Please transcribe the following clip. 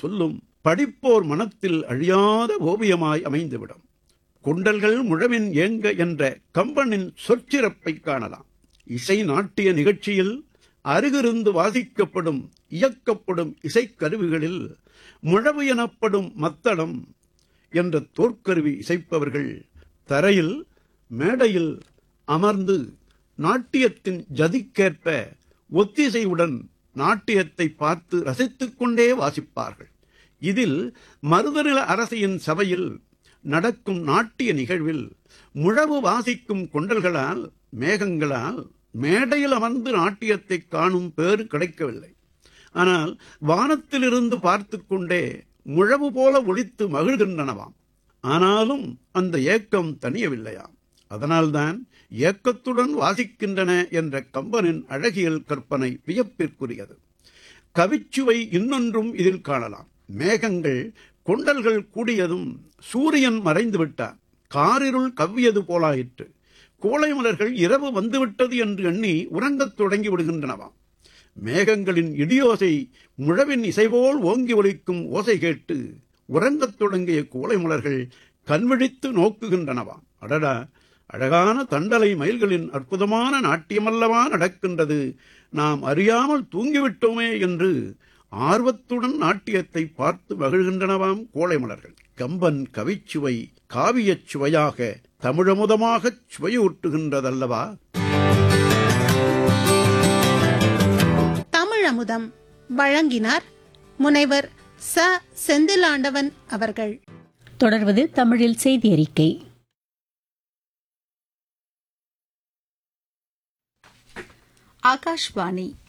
சொல்லும் படிப்போர் மனத்தில் அழியாத ஓவியமாய் அமைந்துவிடும் குண்டல்கள் முழவின் ஏங்க என்ற கம்பனின் சொற்சிறப்பை காணலாம் இசை நாட்டிய நிகழ்ச்சியில் அருகிருந்து வாசிக்கப்படும் இயக்கப்படும் இசைக்கருவிகளில் முழவு எனப்படும் மத்தளம் என்ற தோற்கருவி இசைப்பவர்கள் தரையில் மேடையில் அமர்ந்து நாட்டியத்தின் ஜதிக்கேற்ப ஒத்திசைவுடன் நாட்டியத்தை பார்த்து ரசித்துக் கொண்டே வாசிப்பார்கள் இதில் மருதநில அரசியின் சபையில் நடக்கும் நாட்டிய நிகழ்வில் முழவு வாசிக்கும் கொண்டல்களால் மேகங்களால் மேடையில் அமர்ந்து நாட்டியத்தை காணும் பேறு கிடைக்கவில்லை ஆனால் வானத்திலிருந்து பார்த்து கொண்டே முழவு போல ஒழித்து மகிழ்கின்றனவாம் ஆனாலும் அந்த ஏக்கம் தனியவில்லையாம் அதனால்தான் ஏக்கத்துடன் வாசிக்கின்றன என்ற கம்பனின் அழகியல் கற்பனை வியப்பிற்குரியது கவிச்சுவை இன்னொன்றும் இதில் காணலாம் மேகங்கள் கொண்டல்கள் கூடியதும் சூரியன் மறைந்து விட்டார் காரிருள் கவ்வியது போலாயிற்று கோளை மலர்கள் இரவு வந்துவிட்டது என்று எண்ணி உறங்கத் தொடங்கி விடுகின்றனவாம் மேகங்களின் இடியோசை முழவின் இசைபோல் ஓங்கி ஒலிக்கும் ஓசை கேட்டு உறங்கத் தொடங்கிய கோளை மலர்கள் கண்விழித்து நோக்குகின்றனவாம் அடடா அழகான தண்டலை மயில்களின் அற்புதமான நாட்டியமல்லவா நடக்கின்றது நாம் அறியாமல் தூங்கிவிட்டோமே என்று ஆர்வத்துடன் நாட்டியத்தை பார்த்து மகிழ்கின்றனவாம் கோளை மலர்கள் கம்பன் கவிச்சுவை காவியச் சுவையாக தமிழமுதமாகச் சுவையூட்டுகின்றதல்லவா தமிழமுதம் வழங்கினார் முனைவர் ச செந்திலாண்டவன் அவர்கள் தொடர்வது தமிழில் செய்தி அறிக்கை ஆகாஷ்வாணி